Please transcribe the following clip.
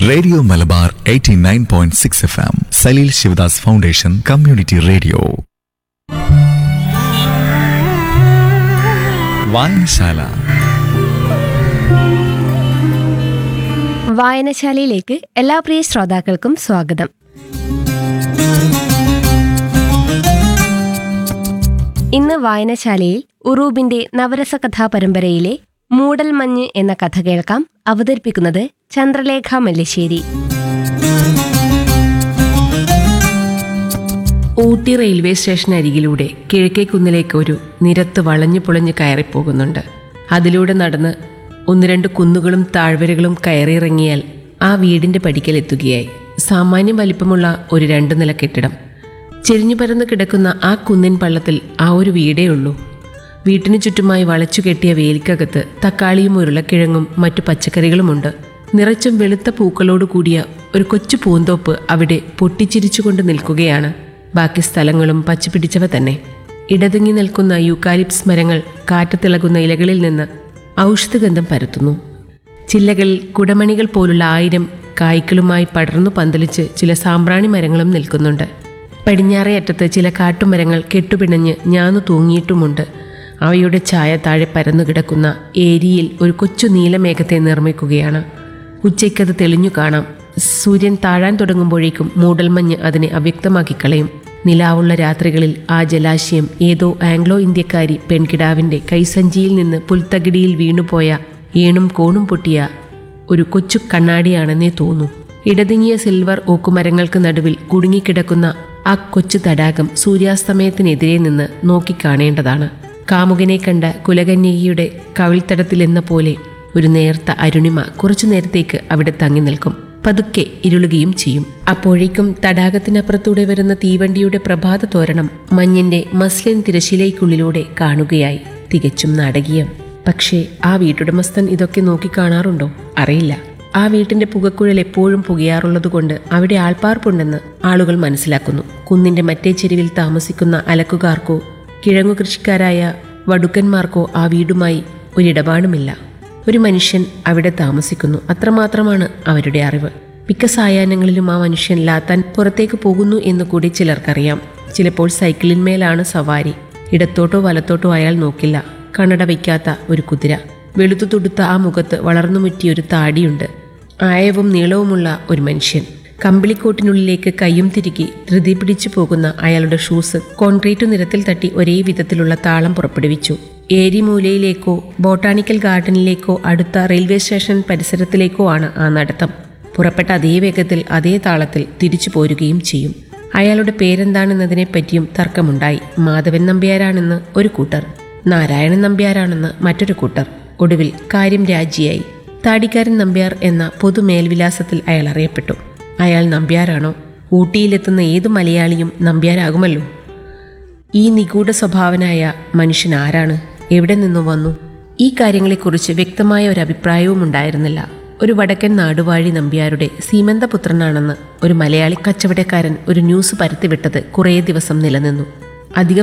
radio Malabar 89.6 F M Saleel Sivadas foundation community radio വായനശാല വായനശാലയിലേക്ക് എല്ലാ പ്രിയ ശ്രോതാക്കൾക്കും സ്വാഗതം ഇന്ന് വായനശാലയിൽ ഉറൂബിന്റെ നവരസ കഥാ പരമ്പരയിലെ മൂടൽമഞ്ഞ് എന്ന കഥ കേൾക്കാം അവതരിപ്പിക്കുന്നത് ചന്ദ്രലേഖ മല്ലിശ്ശേരി ഊട്ടി റെയിൽവേ സ്റ്റേഷനരികിലൂടെ കിഴക്കേക്കുന്നിലേക്ക് ഒരു നിരത്ത് വളഞ്ഞു പൊളഞ്ഞു കയറിപ്പോകുന്നുണ്ട് അതിലൂടെ നടന്ന് ഒന്ന് രണ്ട് കുന്നുകളും താഴ്വരകളും കയറിയിറങ്ങിയാൽ ആ വീടിന്റെ പടിക്കലെത്തുകയായി സാമാന്യം വലിപ്പമുള്ള ഒരു രണ്ടു നില കെട്ടിടം ചെരിഞ്ഞു പരന്ന് കിടക്കുന്ന ആ കുന്നിൻ പള്ളത്തിൽ ആ ഒരു വീടേ ഉള്ളൂ വീട്ടിനു ചുറ്റുമായി വളച്ചു കെട്ടിയ വേലിക്കകത്ത് തക്കാളിയും ഉരുളക്കിഴങ്ങും മറ്റു പച്ചക്കറികളുമുണ്ട് നിറച്ചും വെളുത്ത പൂക്കളോട് കൂടിയ ഒരു കൊച്ചു പൂന്തോപ്പ് അവിടെ പൊട്ടിച്ചിരിച്ചുകൊണ്ട് നിൽക്കുകയാണ് ബാക്കി സ്ഥലങ്ങളും പച്ചപിടിച്ചവ തന്നെ ഇടതിങ്ങി നിൽക്കുന്ന യൂക്കാലിപ്സ് മരങ്ങൾ കാറ്റത്തിളകുന്ന ഇലകളിൽ നിന്ന് ഔഷധഗന്ധം പരത്തുന്നു ചില്ലകളിൽ കുടമണികൾ പോലുള്ള ആയിരം കായ്ക്കളുമായി പടർന്നു പന്തലിച്ച് ചില സാമ്പ്രാണി മരങ്ങളും നിൽക്കുന്നുണ്ട് പടിഞ്ഞാറേ അറ്റത്ത് ചില കാട്ടുമരങ്ങൾ കെട്ടുപിണഞ്ഞ് ഞാന്നു തൂങ്ങിയിട്ടുമുണ്ട് അവയുടെ ഛായ താഴെ പരന്നു കിടക്കുന്ന ഏരിയിൽ ഒരു കൊച്ചു നീലമേഘത്തെ നിർമ്മിക്കുകയാണ് ഉച്ചയ്ക്കത് തെളിഞ്ഞു കാണാം സൂര്യൻ താഴാൻ തുടങ്ങുമ്പോഴേക്കും മൂടൽമഞ്ഞ് അതിനെ അവ്യക്തമാക്കി കളയും നിലാവുള്ള രാത്രികളിൽ ആ ജലാശയം ഏതോ ആംഗ്ലോ ഇന്ത്യക്കാരി പെൺകിടാവിന്റെ കൈസഞ്ചിയിൽ നിന്ന് പുൽത്തകിടിയിൽ വീണുപോയ ഏണും കോണും പൊട്ടിയ ഒരു കൊച്ചു കണ്ണാടിയാണെന്നേ തോന്നൂ ഇടതിങ്ങിയ സിൽവർ ഓക്കുമരങ്ങൾക്ക് നടുവിൽ കുടുങ്ങിക്കിടക്കുന്ന ആ കൊച്ചു തടാകം സൂര്യാസ്തമയത്തിനെതിരെ നിന്ന് നോക്കിക്കാണേണ്ടതാണ് കാമുകനെ കണ്ട കുലകന്യകയുടെ കവിൾത്തടത്തിലെന്ന പോലെ ഒരു നേർത്ത അരുണിമ കുറച്ചു നേരത്തേക്ക് അവിടെ തങ്ങി നിൽക്കും പതുക്കെ ഇരുളുകയും ചെയ്യും അപ്പോഴേക്കും തടാകത്തിനപ്പുറത്തൂടെ വരുന്ന തീവണ്ടിയുടെ പ്രഭാത തോരണം മഞ്ഞിന്റെ മസ്ലിൻ തിരശിലയ്ക്കുള്ളിലൂടെ കാണുകയായി തികച്ചും നാടകീയം പക്ഷേ ആ വീട്ടുടമസ്ഥൻ ഇതൊക്കെ നോക്കിക്കാണാറുണ്ടോ അറിയില്ല ആ വീട്ടിന്റെ പുകക്കുഴൽ എപ്പോഴും പുകയാറുള്ളതുകൊണ്ട് അവിടെ ആൾപ്പാർപ്പുണ്ടെന്ന് ആളുകൾ മനസ്സിലാക്കുന്നു കുന്നിന്റെ മറ്റേ ചെരുവിൽ താമസിക്കുന്ന അലക്കുകാർക്കോ കിഴങ്ങു കൃഷിക്കാരായ വടുക്കന്മാർക്കോ ആ വീടുമായി ഒരിടപാടുമില്ല ഒരു മനുഷ്യൻ അവിടെ താമസിക്കുന്നു അത്രമാത്രമാണ് അവരുടെ അറിവ് മിക്ക സായാഹ്നങ്ങളിലും ആ മനുഷ്യൻ ലാത്താൻ പുറത്തേക്ക് പോകുന്നു എന്ന് കൂടി ചിലർക്കറിയാം ചിലപ്പോൾ സൈക്കിളിന്മേലാണ് സവാരി ഇടത്തോട്ടോ വലത്തോട്ടോ അയാൾ നോക്കില്ല കണ്ണട വയ്ക്കാത്ത ഒരു കുതിര വെളുത്തു തുടുത്ത ആ മുഖത്ത് വളർന്നു മുറ്റിയ ഒരു താടിയുണ്ട് ആയവും നീളവുമുള്ള ഒരു മനുഷ്യൻ കമ്പിളിക്കോട്ടിനുള്ളിലേക്ക് കയ്യും തിരുകി ധൃതി പിടിച്ചു പോകുന്ന അയാളുടെ ഷൂസ് കോൺക്രീറ്റ് നിരത്തിൽ തട്ടി ഒരേ വിധത്തിലുള്ള താളം പുറപ്പെടുവിച്ചു ഏരിമൂലയിലേക്കോ ബോട്ടാണിക്കൽ ഗാർഡനിലേക്കോ അടുത്ത റെയിൽവേ സ്റ്റേഷൻ പരിസരത്തിലേക്കോ ആണ് ആ നടത്തം പുറപ്പെട്ട അതേ വേഗത്തിൽ അതേ താളത്തിൽ തിരിച്ചു പോരുകയും ചെയ്യും അയാളുടെ പേരെന്താണെന്നതിനെപ്പറ്റിയും തർക്കമുണ്ടായി മാധവൻ നമ്പ്യാരാണെന്ന് ഒരു കൂട്ടർ നാരായണൻ നമ്പ്യാരാണെന്ന് മറ്റൊരു കൂട്ടർ ഒടുവിൽ കാര്യം രാജിയായി താടിക്കാരൻ നമ്പ്യാർ എന്ന പൊതു മേൽവിലാസത്തിൽ അയാൾ അറിയപ്പെട്ടു അയാൾ നമ്പ്യാരാണോ ഊട്ടിയിലെത്തുന്ന ഏതു മലയാളിയും നമ്പ്യാരാകുമല്ലോ ഈ നിഗൂഢ സ്വഭാവനായ മനുഷ്യൻ ആരാണ് എവിടെ നിന്നു വന്നു ഈ കാര്യങ്ങളെക്കുറിച്ച് വ്യക്തമായ ഒരു അഭിപ്രായവും ഉണ്ടായിരുന്നില്ല ഒരു വടക്കൻ നാടുവാഴി നമ്പ്യാരുടെ സീമന്തപുത്രനാണെന്ന് ഒരു മലയാളി കച്ചവടക്കാരൻ ഒരു ന്യൂസ് പരത്തിവിട്ടത് കുറേ ദിവസം നിലനിന്നു അധികം